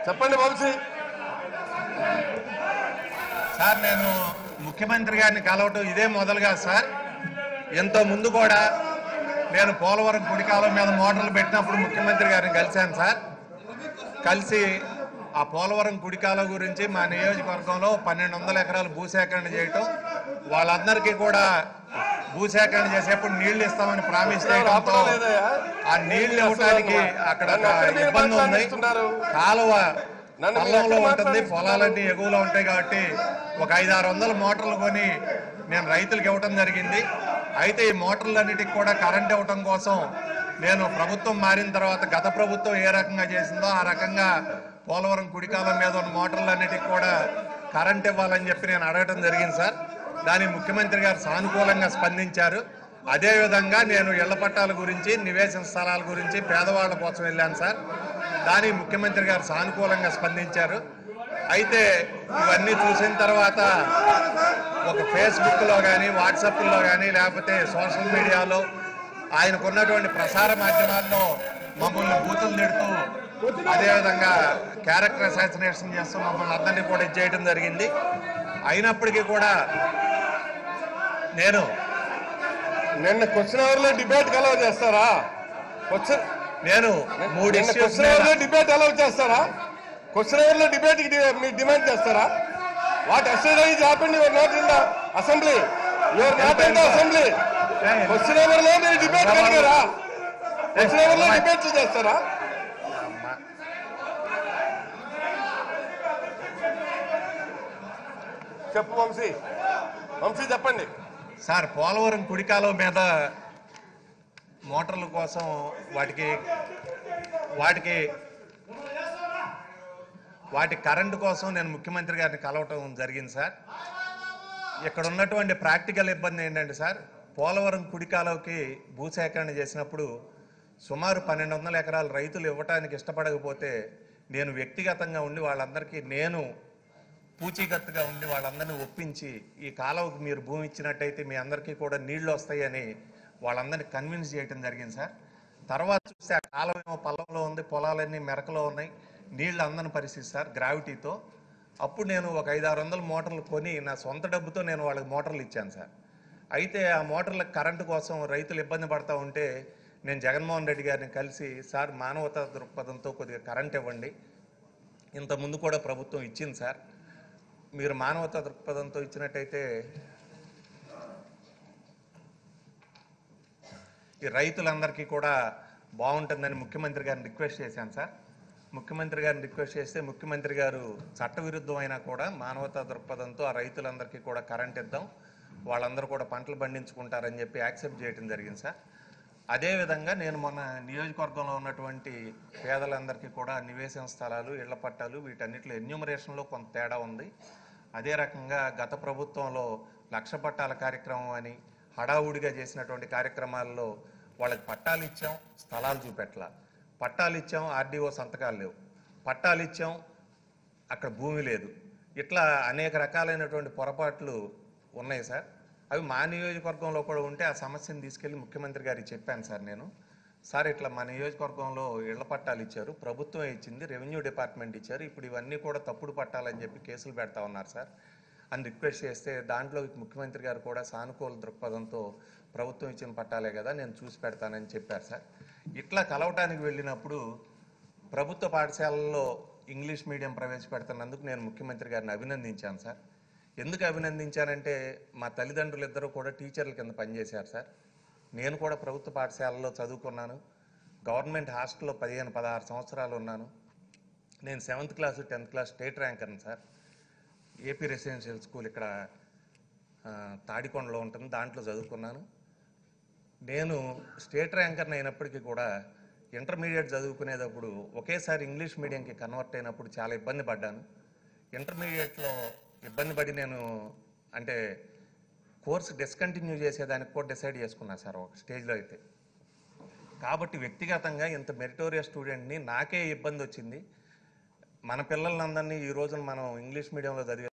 చెప్పండి వంశీ సార్ నేను ముఖ్యమంత్రి గారిని కలవటం ఇదే మొదలుగా సార్ ఎంతో ముందు కూడా నేను పోలవరం కుడికాలం మీద మోటార్లు పెట్టినప్పుడు ముఖ్యమంత్రి గారిని కలిశాను సార్ కలిసి ఆ పోలవరం కుడికాలం గురించి మా నియోజకవర్గంలో పన్నెండు వందల ఎకరాలు భూసేకరణ చేయటం వాళ్ళందరికీ కూడా భూసేకరణ చేసేప్పుడు నీళ్లు ఇస్తామని ప్రామిస్ చేయడంతో ఆపడం లేదయ్యా? ఆ నీళ్లు ఇవ్వటానికి అక్కడ ఒక నన్ను ఎక్కడ ఇబ్బంది ఉంది మాట్లాడిస్తున్నారు? కాలువ నన్ను మీరు పల్లంలో ఎక్కడ ఉంటుంది మాట్లాడిస్తున్నారు? పొలాలన్నీ ఎగువలో ఉంటాయి కాబట్టి ఒక ఐదు ఆరు వందల మోటార్లు కొని నేను రైతులకు ఇవ్వటం జరిగింది అయితే ఈ మోటార్లన్నిటికి కూడా కరెంట్ ఇవ్వటం కోసం నేను ప్రభుత్వం మారిన తర్వాత గత ప్రభుత్వం ఏ రకంగా చేసిందో ఆ రకంగా పోలవరం కుడికాలం మీద ఉన్న మోటార్లన్నిటికి కూడా కరెంట్ ఇవ్వాలని చెప్పి నేను అడగటం జరిగింది సార్ దానికి ముఖ్యమంత్రి గారు సానుకూలంగా స్పందించారు అదేవిధంగా నేను ఇళ్ల పట్టాల గురించి నివేశన స్థలాల గురించి పేదవాళ్ళ కోసం వెళ్ళాను సార్ దానికి ముఖ్యమంత్రి గారు సానుకూలంగా స్పందించారు అయితే ఇవన్నీ చూసిన తర్వాత ఒక ఫేస్బుక్లో కానీ వాట్సాప్లో కానీ లేకపోతే సోషల్ మీడియాలో ఆయనకున్నటువంటి ప్రసార మాధ్యమాల్లో మమ్మల్ని బూతులు తిడుతూ అదేవిధంగా క్యారెక్టర్ అసాసినేషన్ చేస్తూ మమ్మల్ని అందరినీ కూడా ఇది చేయడం జరిగింది అయినప్పటికీ కూడా నేను నిన్న క్వశ్చన్ అవర్ లో డిబేట్ అలౌ చేస్తారా క్వశ్చన్ నేను మూడు నిన్న ఇష్యూస్ క్వశ్చన్ అవర్ లో డిబేట్ అలౌ చేస్తారా క్వశ్చన్ అవర్ లో డిబేట్ మీరు డిమాండ్ చేస్తారా what yesterday is happened your not in the assembly your not in the assembly question hour లో మీరు డిబేట్ కలిగారా క్వశ్చన్ అవర్ లో డిబేట్ చేస్తారా చెప్పు వంశీ వంశీ చెప్పండి సార్ పోలవరం కుడికాలం మీద మోటార్ల కోసం వాటికి వాటికి వాటి కరెంటు కోసం నేను ముఖ్యమంత్రి గారిని కలవటం జరిగింది సార్ ఇక్కడ ఉన్నటువంటి ప్రాక్టికల్ ఇబ్బంది ఏంటంటే సార్ పోలవరం కుడికాలంకి భూసేకరణ చేసినప్పుడు సుమారు పన్నెండు వందల ఎకరాలు రైతులు ఇవ్వటానికి ఇష్టపడకపోతే నేను వ్యక్తిగతంగా ఉండి వాళ్ళందరికీ నేను పూచీకత్తుగా ఉండి వాళ్ళందరినీ ఒప్పించి ఈ కాలువకు మీరు భూమి ఇచ్చినట్టయితే మీ అందరికీ కూడా నీళ్లు వస్తాయని వాళ్ళందరినీ కన్విన్స్ చేయడం జరిగింది సార్ తర్వాత చూస్తే ఆ కాలువ ఏమో పల్లంలో ఉంది పొలాలన్నీ మెరకలో ఉన్నాయి నీళ్లు అందని పరిస్థితి సార్ గ్రావిటీతో అప్పుడు నేను ఒక ఐదు ఆరు వందల మోటార్లు కొని నా సొంత డబ్బుతో నేను వాళ్ళకి మోటార్లు ఇచ్చాను సార్ అయితే ఆ మోటార్లకు కరెంటు కోసం రైతులు ఇబ్బంది పడతా ఉంటే నేను జగన్మోహన్ రెడ్డి గారిని కలిసి సార్ మానవతా దృక్పథంతో కొద్దిగా కరెంట్ ఇవ్వండి ఇంత ముందు కూడా ప్రభుత్వం ఇచ్చింది సార్ మీరు మానవతా దృక్పథంతో ఇచ్చినట్టయితే ఈ రైతులందరికీ కూడా బాగుంటుందని ముఖ్యమంత్రి గారిని రిక్వెస్ట్ చేశాను సార్ ముఖ్యమంత్రి గారిని రిక్వెస్ట్ చేస్తే ముఖ్యమంత్రి గారు చట్టవిరుద్ధమైనా కూడా మానవతా దృక్పథంతో ఆ రైతులందరికీ కూడా కరెంట్ ఇద్దాం వాళ్ళందరూ కూడా పంటలు పండించుకుంటారని చెప్పి యాక్సెప్ట్ చేయడం జరిగింది సార్ అదేవిధంగా నేను మొన్న నియోజకవర్గంలో ఉన్నటువంటి పేదలందరికీ కూడా నివేశన స్థలాలు ఇళ్ల పట్టాలు వీటన్నిటిలో ఎన్యూమరేషన్లో కొంత తేడా ఉంది అదే రకంగా గత ప్రభుత్వంలో లక్ష పట్టాల కార్యక్రమం అని హడావుడిగా చేసినటువంటి కార్యక్రమాల్లో వాళ్ళకి పట్టాలు ఇచ్చాం స్థలాలు చూపెట్ల పట్టాలు ఇచ్చాం ఆర్డీఓ సంతకాలు లేవు పట్టాలు ఇచ్చాం అక్కడ భూమి లేదు ఇట్లా అనేక రకాలైనటువంటి పొరపాట్లు ఉన్నాయి సార్ అవి మా నియోజకవర్గంలో కూడా ఉంటే ఆ సమస్యను తీసుకెళ్లి ముఖ్యమంత్రి గారికి చెప్పాను సార్ నేను సార్ ఇట్లా మా నియోజకవర్గంలో ఇళ్ల పట్టాలు ఇచ్చారు ప్రభుత్వం ఇచ్చింది రెవెన్యూ డిపార్ట్మెంట్ ఇచ్చారు ఇప్పుడు ఇవన్నీ కూడా తప్పుడు పట్టాలని చెప్పి కేసులు పెడతా ఉన్నారు సార్ అని రిక్వెస్ట్ చేస్తే దాంట్లో ముఖ్యమంత్రి గారు కూడా సానుకూల దృక్పథంతో ప్రభుత్వం ఇచ్చిన పట్టాలే కదా నేను చూసి పెడతానని చెప్పారు సార్ ఇట్లా కలవటానికి వెళ్ళినప్పుడు ప్రభుత్వ పాఠశాలల్లో ఇంగ్లీష్ మీడియం ప్రవేశపెడుతున్నందుకు నేను ముఖ్యమంత్రి గారిని అభినందించాను సార్ ఎందుకు అభినందించానంటే మా తల్లిదండ్రులు ఇద్దరు కూడా టీచర్ల కింద పనిచేశారు సార్ నేను కూడా ప్రభుత్వ పాఠశాలలో చదువుకున్నాను గవర్నమెంట్ హాస్టల్లో పదిహేను పదహారు సంవత్సరాలు ఉన్నాను నేను seventh class tenth class state ర్యాంకర్ని సార్ ఏపీ రెసిడెన్షియల్ స్కూల్ ఇక్కడ ఆ, తాడికొండలో ఉంటుంది దాంట్లో చదువుకున్నాను నేను స్టేట్ ర్యాంకర్ని అయినప్పటికీ కూడా ఇంటర్మీడియట్ చదువుకునేటప్పుడు ఒకేసారి ఇంగ్లీష్ మీడియంకి కన్వర్ట్ అయినప్పుడు చాలా ఇబ్బంది పడ్డాను ఇంటర్మీడియట్లో ఇబ్బంది పడి నేను అంటే కోర్స్ డిస్కంటిన్యూ చేసేదానికి కూడా డిసైడ్ చేసుకున్నా సార్ ఒక స్టేజ్లో అయితే కాబట్టి వ్యక్తిగతంగా ఇంత మెరిటోరియస్ స్టూడెంట్ని నాకే ఇబ్బంది వచ్చింది మన పిల్లలందరినీ ఈ రోజున మనం ఇంగ్లీష్ మీడియంలో చదివే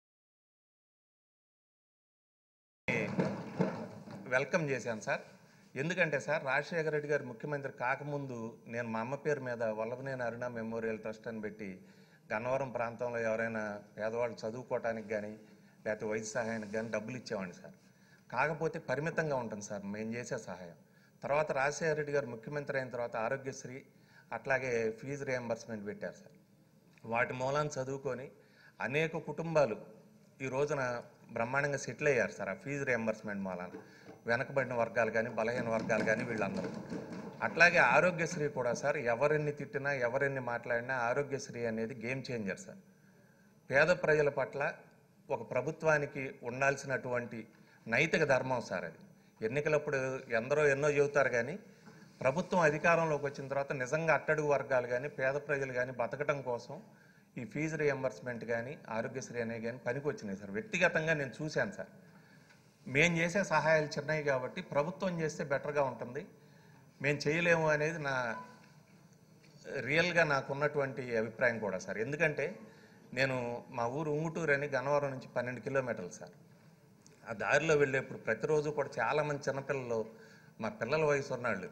వెల్కమ్ చేశాను సార్ ఎందుకంటే సార్ రాజశేఖర రెడ్డి గారు ముఖ్యమంత్రి కాకముందు నేను మా అమ్మ పేరు మీద వల్లభనేని అరుణ మెమోరియల్ ట్రస్ట్ అని పెట్టి గన్నవరం ప్రాంతంలో ఎవరైనా పేదవాళ్ళు చదువుకోవటానికి కానీ లేకపోతే వైద్య సహాయానికి కానీ డబ్బులు ఇచ్చేవాడిని సార్ కాకపోతే పరిమితంగా ఉంటుంది సార్ మేము చేసే సహాయం తర్వాత రాజశేఖర రెడ్డి గారు ముఖ్యమంత్రి అయిన తర్వాత ఆరోగ్యశ్రీ అట్లాగే ఫీజు రియంబర్స్మెంట్ పెట్టారు సార్ వాటి మూలాన్ని చదువుకొని అనేక కుటుంబాలు ఈ రోజున బ్రహ్మాండంగా సెటిల్ అయ్యారు సార్ ఆ ఫీజు రియంబర్స్మెంట్ మూలాన వెనకబడిన వర్గాలు కానీ బలహీన వర్గాలు కానీ వీళ్ళందరూ అట్లాగే ఆరోగ్యశ్రీ కూడా సార్ ఎవరెన్ని తిట్టినా ఎవరెన్ని మాట్లాడినా ఆరోగ్యశ్రీ అనేది గేమ్ చేంజర్ సార్ పేద ప్రజల పట్ల ఒక ప్రభుత్వానికి ఉండాల్సినటువంటి నైతిక ధర్మం సార్ అది ఎన్నికలప్పుడు ఎందరో ఎన్నో చెబుతారు కానీ ప్రభుత్వం అధికారంలోకి వచ్చిన తర్వాత నిజంగా అట్టడుగు వర్గాలు కానీ పేద ప్రజలు కానీ బతకడం కోసం ఈ ఫీజు రియంబర్స్మెంట్ కానీ ఆరోగ్యశ్రీ అనేవి కానీ పనికి వచ్చినాయి సార్ వ్యక్తిగతంగా నేను చూశాను సార్ మేము చేసే సహాయాలు చిన్నవి కాబట్టి ప్రభుత్వం చేస్తే బెటర్గా ఉంటుంది మేము చేయలేము అనేది నా రియల్గా నాకు ఉన్నటువంటి అభిప్రాయం కూడా సార్ ఎందుకంటే నేను మా ఊరు ఉంగుటూరు అని గన్నవరం నుంచి పన్నెండు కిలోమీటర్లు సార్ ఆ దారిలో వెళ్ళేప్పుడు ప్రతిరోజు కూడా చాలామంది చిన్నపిల్లలు మా పిల్లల వయసు ఉన్నాళ్ళు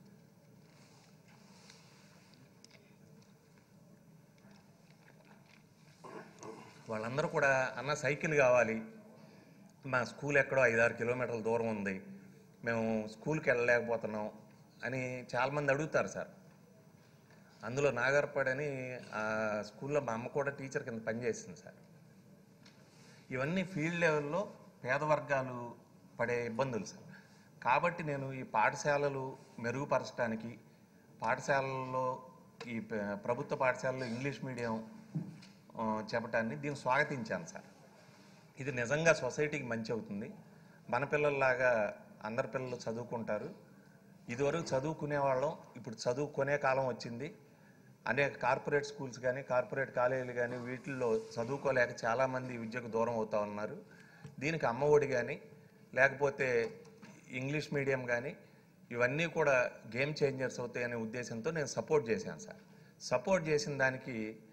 వాళ్ళందరూ కూడా అన్న సైకిల్ కావాలి మా స్కూల్ ఎక్కడో ఐదారు కిలోమీటర్ల దూరం ఉంది మేము స్కూల్కి వెళ్ళలేకపోతున్నాం అని చాలామంది అడుగుతారు సార్ అందులో నాగర్పడని ఆ స్కూల్లో మా అమ్మ కూడా టీచర్ కింద పనిచేసింది సార్ ఇవన్నీ ఫీల్డ్ లెవెల్లో పేద వర్గాలు పడే ఇబ్బందులు సార్ కాబట్టి నేను ఈ పాఠశాలలు మెరుగుపరచడానికి పాఠశాలల్లో ఈ ప- ప్రభుత్వ పాఠశాలలో ఇంగ్లీష్ మీడియం ఆ, చెప్పటాన్ని దీన్ని స్వాగతించాను సార్ ఇది నిజంగా సొసైటీకి మంచి అవుతుంది మన పిల్లల్లాగా అందరి పిల్లలు చదువుకుంటారు ఇదివరకు చదువుకునే వాళ్ళం ఇప్పుడు చదువుకునే కాలం వచ్చింది అనేక కార్పొరేట్ స్కూల్స్ కానీ కార్పొరేట్ కాలేజీలు కానీ వీటిల్లో చదువుకోలేక చాలామంది విద్యకు దూరం అవుతా ఉన్నారు దీనికి అమ్మఒడి కానీ లేకపోతే ఇంగ్లీష్ మీడియం కానీ ఇవన్నీ కూడా గేమ్ చేంజర్స్ అవుతాయనే ఉద్దేశంతో నేను సపోర్ట్ చేశాను సార్ సపోర్ట్ చేసిన దానికి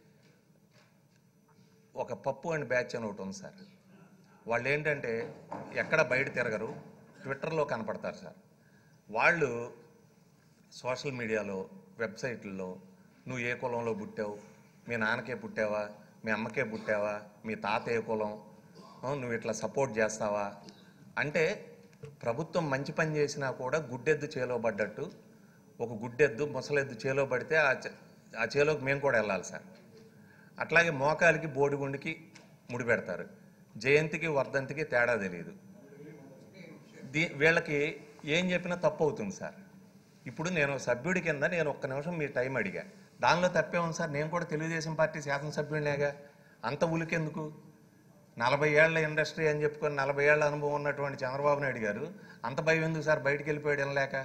ఒక పప్పు అండ్ బ్యాచ్ అని ఒకటి ఉంది సార్ వాళ్ళు ఏంటంటే ఎక్కడ బయట తిరగరు ట్విట్టర్లో కనపడతారు సార్ వాళ్ళు సోషల్ మీడియాలో వెబ్సైట్లలో నువ్వు ఏ కులంలో పుట్టావు మీ నాన్నకే పుట్టావా మీ అమ్మకే పుట్టావా మీ తాత ఏ కులం ఆ, నువ్వు ఇట్లా సపోర్ట్ చేస్తావా అంటే ప్రభుత్వం మంచి పని చేసినా కూడా గుడ్డెద్దు చేలో పడ్డట్టు ఒక గుడ్డెద్దు ముసలెద్దు చేలో పడితే ఆ చే- ఆ చేలోకి మేము కూడా వెళ్ళాలి సార్ అట్లాగే మోకాలికి బోడిగుండికి ముడిపెడతారు జయంతికి వర్ధంతికి తేడా తెలియదు దీ వీళ్ళకి ఏం చెప్పినా తప్పు అవుతుంది సార్ ఇప్పుడు నేను సభ్యుడి కింద నేను ఒక్క నిమిషం మీ టైం అడిగా దానిలో తప్పే ఉంది సార్ నేను కూడా తెలుగుదేశం పార్టీ శాసనసభ్యుడినేగా అంత ఉలికెందుకు నలభై ఏళ్ల ఇండస్ట్రీ అని చెప్పుకొని నలభై ఏళ్ల అనుభవం ఉన్నటువంటి చంద్రబాబు నాయుడు గారు అంత భయం ఎందుకు సార్ బయటికి వెళ్ళిపోయాడు వినలేక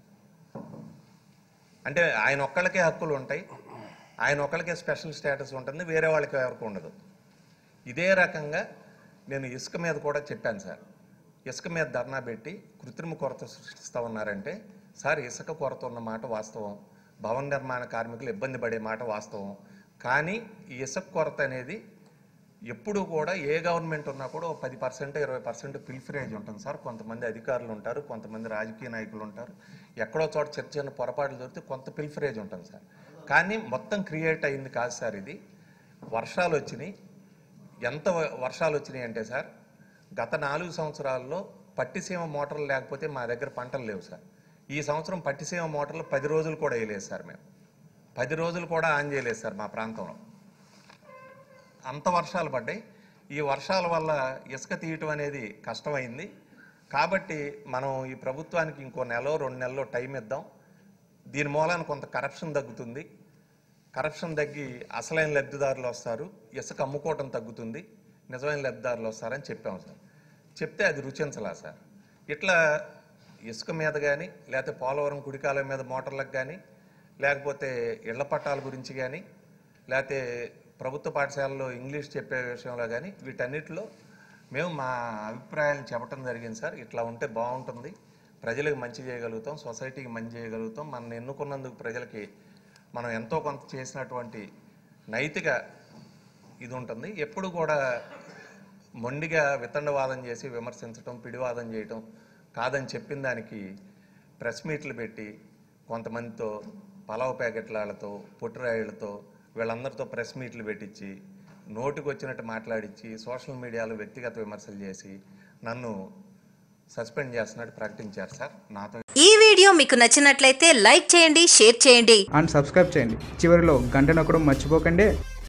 అంటే ఆయన ఒక్కళ్ళకే హక్కులు ఉంటాయి ఆయన ఒక్కళ్ళకే స్పెషల్ స్టేటస్ ఉంటుంది వేరే వాళ్ళకి ఎవరికి ఉండదు ఇదే రకంగా నేను ఇసుక మీద కూడా చెప్పాను సార్ ఇసుక మీద ధర్నా పెట్టి కృత్రిమ కొరత సృష్టిస్తా ఉన్నారంటే సార్ ఇసుక కొరత ఉన్న మాట వాస్తవం భవన నిర్మాణ కార్మికులు ఇబ్బంది పడే మాట వాస్తవం కానీ ఈ ఇసుక కొరత అనేది ఎప్పుడు కూడా ఏ గవర్నమెంట్ ఉన్నా కూడా ఒక పది పర్సెంట్ ఇరవై పర్సెంట్ పిల్ఫరేజ్ ఉంటుంది సార్ కొంతమంది అధికారులు ఉంటారు కొంతమంది రాజకీయ నాయకులు ఉంటారు ఎక్కడో చోట చిన్న చిన్న పొరపాట్లు దొరికితే కొంత పిల్ఫరేజ్ ఉంటుంది సార్ కానీ మొత్తం క్రియేట్ అయింది కాదు సార్ ఇది వర్షాలు వచ్చినాయి ఎంత వ- వర్షాలు వచ్చినాయి అంటే సార్ గత నాలుగు సంవత్సరాల్లో పట్టిసీమ మోటార్లు లేకపోతే మా దగ్గర పంటలు లేవు సార్ ఈ సంవత్సరం పట్టిసీమ మోటార్లు పది రోజులు కూడా వేయలేదు సార్ మేము పది రోజులు కూడా ఆన్ చేయలేదు సార్ మా ప్రాంతంలో అంత వర్షాలు పడ్డాయి ఈ వర్షాల వల్ల ఇసుక తీయటం అనేది కష్టమైంది కాబట్టి మనం ఈ ప్రభుత్వానికి ఇంకో నెల రెండు నెలలు టైం ఇద్దాం దీని మూలాన కొంత కరప్షన్ తగ్గుతుంది కరప్షన్ తగ్గి అసలైన లబ్ధిదారులు వస్తారు ఇసుక అమ్ముకోవటం తగ్గుతుంది నిజమైన లబ్ధిదారులు వస్తారని చెప్పాము సార్ చెప్తే అది రుచించలా సార్ ఇట్లా ఇసుక మీద కానీ లేకపోతే పోలవరం కుడికాలం మీద మోటార్లకు కానీ లేకపోతే ఇళ్ల పట్టాల గురించి కానీ లేకపోతే ప్రభుత్వ పాఠశాలలో ఇంగ్లీష్ చెప్పే విషయంలో కానీ వీటన్నిటిలో మేము మా అభిప్రాయాలను చెప్పడం జరిగింది సార్ ఇట్లా ఉంటే బాగుంటుంది ప్రజలకు మంచి చేయగలుగుతాం సొసైటీకి మంచి చేయగలుగుతాం మనం ఎన్నుకున్నందుకు ప్రజలకి మనం ఎంతో కొంత చేసినటువంటి నైతిక ఇది ఉంటుంది ఎప్పుడు కూడా మొండిగా వితండవాదం చేసి విమర్శించటం పిడివాదం చేయటం కాదని చెప్పిన దానికి ప్రెస్ మీట్లు పెట్టి కొంతమందితో పలావ్ ప్యాకెట్లతో పొట్టురాయులతో వీళ్ళందరితో ప్రెస్ మీట్లు పెట్టించి నోటికి వచ్చినట్టు మాట్లాడించి సోషల్ మీడియాలో వ్యక్తిగత విమర్శలు చేసి నన్ను సస్పెండ్ చేస్తున్నట్టు ప్రకటించారు సార్ నాతో ఈ వీడియో మీకు నచ్చినట్లయితే లైక్ చేయండి షేర్ చేయండి అండ్ సబ్స్క్రైబ్ చేయండి చివరిలో గంట నొక్కడం మర్చిపోకండి